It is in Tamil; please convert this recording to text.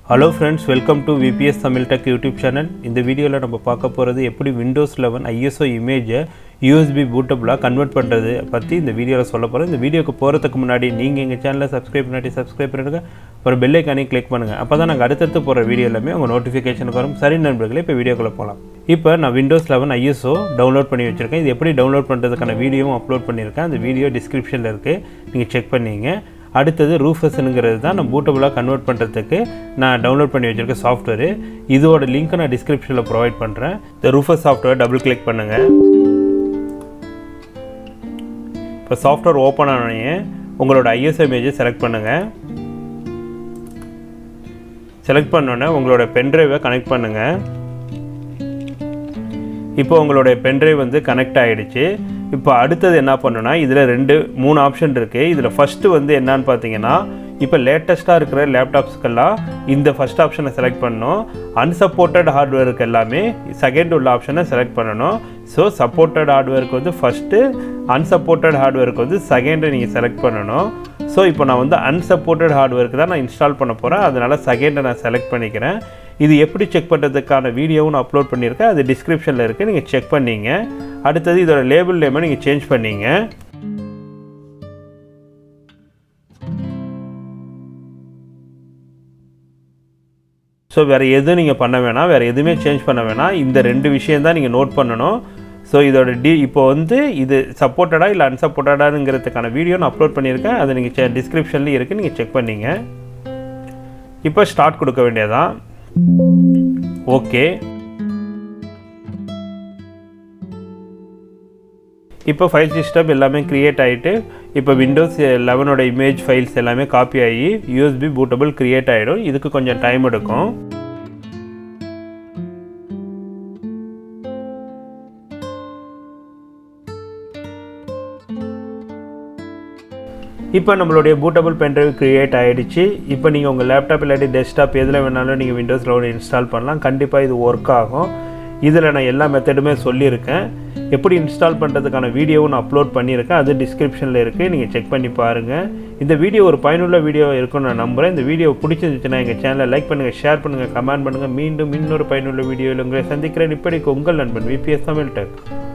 hello friends welcome to VBS Tamil tech YouTube channel இந்த வீடியோவில் நம்ம பார்க்க போகிறது எப்படி விண்டோஸ் லெவன் ஐஎஸ்ஓ இமேஜை யூஎஸ்பி பூட்டபுளாக கன்வெர்ட் பண்ணுறது பற்றி இந்த வீடியோவில் சொல்ல போகிறோம் இந்த வீடியோக்கு போகிறதுக்கு முன்னாடி நீங்கள் எங்கள் சேனலை சப்ஸ்கிரைப் பண்ணாட்டி சப்ஸ்கிரைப் பண்ணிடுங்க அப்புறம் பெல் ஐக்கானையும் கிளிக் பண்ணுங்கள் அப்போ தான் நாங்கள் அடுத்தடுத்து போகிற வீடியோ எல்லாமே உங்கள் நோட்டிஃபிகேஷனுக்கு வரும் சரி நண்பர்களே இப்போ வீடியோக்குள்ளே போகலாம் இப்போ நான் விண்டோஸ் லெவன் ஐஎஸ்ஓ டவுன்லோட் பண்ணி வச்சுருக்கேன் இது எப்படி டவுன்லோட் பண்ணுறதுக்கான வீடியோவும் அப்லோட் பண்ணியிருக்கேன் அந்த வீடியோ டிஸ்கிரிப்ஷனில் இருக்குது நீங்கள் செக் பண்ணிங்க அடுத்தது ரூஃபஸ்னுங்கிறது தான் நான் பூட்டபுளாக கன்வெர்ட் பண்ணுறதுக்கு நான் டவுன்லோட் பண்ணி வச்சுருக்க சாஃப்ட்வேரு இதோட லிங்க்கை நான் டிஸ்கிரிப்ஷனில் ப்ரொவைட் பண்ணுறேன் இந்த ரூஃபஸ் சாஃப்ட்வேர் டபுள் கிளிக் பண்ணுங்கள் இப்போ சாஃப்ட்வேர் ஓப்பன் ஆனோடனே உங்களோட ஐஎஸ் இமேஜை செலக்ட் பண்ணுங்கள் செலக்ட் பண்ணோன்னே உங்களோட பென்ட்ரைவை கனெக்ட் பண்ணுங்கள் இப்போ உங்களுடைய பென்ட்ரைவ் வந்து கனெக்ட் ஆகிடுச்சு இப்போ அடுத்தது என்ன பண்ணுன்னா இதில் ரெண்டு மூணு ஆப்ஷன் இருக்குது இதில் ஃபஸ்ட்டு வந்து என்னன்னு பார்த்தீங்கன்னா இப்போ லேட்டஸ்ட்டாக இருக்கிற லேப்டாப்ஸ்க்கெல்லாம் இந்த ஃபஸ்ட் ஆப்ஷனை செலக்ட் பண்ணணும் அன்சப்போர்ட்டட் ஹார்ட்வேருக்கு எல்லாமே செகண்ட் உள்ள ஆப்ஷனை செலக்ட் பண்ணணும் ஸோ சப்போர்ட்டட் ஹார்ட்வேருக்கு வந்து ஃபஸ்ட்டு அன்சப்போர்ட்டட் ஹார்ட்வேருக்கு வந்து செகண்டு நீங்கள் செலக்ட் பண்ணணும் ஸோ இப்போ நான் வந்து அன்சப்போர்ட்டட் ஹார்ட்வேருக்கு தான் நான் இன்ஸ்டால் பண்ண போகிறேன் அதனால் செகண்டை நான் செலக்ட் பண்ணிக்கிறேன் இது எப்படி செக் பண்ணுறதுக்கான வீடியோவும் நான் அப்லோட் பண்ணியிருக்கேன் அது டிஸ்கிரிப்ஷனில் இருக்குது நீங்கள் செக் பண்ணிங்க அடுத்தது இதோட லேபிள் நேமை நீங்கள் சேஞ்ச் பண்ணிங்க ஸோ வேறு எதுவும் நீங்கள் பண்ண வேணாம் வேறு எதுவுமே சேஞ்ச் பண்ண வேணாம் இந்த ரெண்டு விஷயம் தான் நீங்கள் நோட் பண்ணணும் ஸோ இதோட டி இப்போ வந்து இது சப்போர்ட்டடாக இல்லை அன்சப்போர்ட்டடாங்கிறதுக்கான வீடியோ நான் அப்லோட் பண்ணியிருக்கேன் அதை நீங்கள் டிஸ்கிரிப்ஷன்லேயும் இருக்குது நீங்கள் செக் பண்ணிங்க இப்போ ஸ்டார்ட் கொடுக்க வேண்டியதான் ஓகே இப்போ ஃபைல் சிஸ்டம் எல்லாமே க்ரியேட் ஆகிட்டு இப்போ விண்டோஸ் லெவனோட இமேஜ் ஃபைல்ஸ் எல்லாமே காப்பி ஆகி யூஎஸ்பி பூட்டபிள் க்ரியேட் ஆகிடும் இதுக்கு கொஞ்சம் டைம் எடுக்கும் இப்போ நம்மளுடைய பூட்டபிள் பென்ட்ரைவ் க்ரியேட் ஆகிடுச்சு இப்போ நீங்கள் உங்கள் லேப்டாப் இல்லாட்டி டெஸ்க்டாப் எதில் வேணாலும் நீங்கள் விண்டோஸ் லெவன் இன்ஸ்டால் பண்ணலாம் கண்டிப்பாக இது ஒர்க் ஆகும் இதில் நான் எல்லா மெத்தடுமே சொல்லியிருக்கேன் எப்படி இன்ஸ்டால் பண்ணுறதுக்கான வீடியோவும் நான் அப்லோட் பண்ணியிருக்கேன் அது டிஸ்கிரிப்ஷனில் இருக்குது நீங்கள் செக் பண்ணி பாருங்கள் இந்த வீடியோ ஒரு பயனுள்ள வீடியோ இருக்கும்னு நான் நம்புகிறேன் இந்த வீடியோ பிடிச்சிருந்துச்சுன்னா எங்கள் சேனலை லைக் பண்ணுங்கள் ஷேர் பண்ணுங்கள் கமெண்ட் பண்ணுங்கள் மீண்டும் இன்னொரு பயனுள்ள வீடியோவில் உங்களை சந்திக்கிறேன் இப்படிக்கு உங்கள் நண்பன் விபிஎஸ் தமிழ் டெக்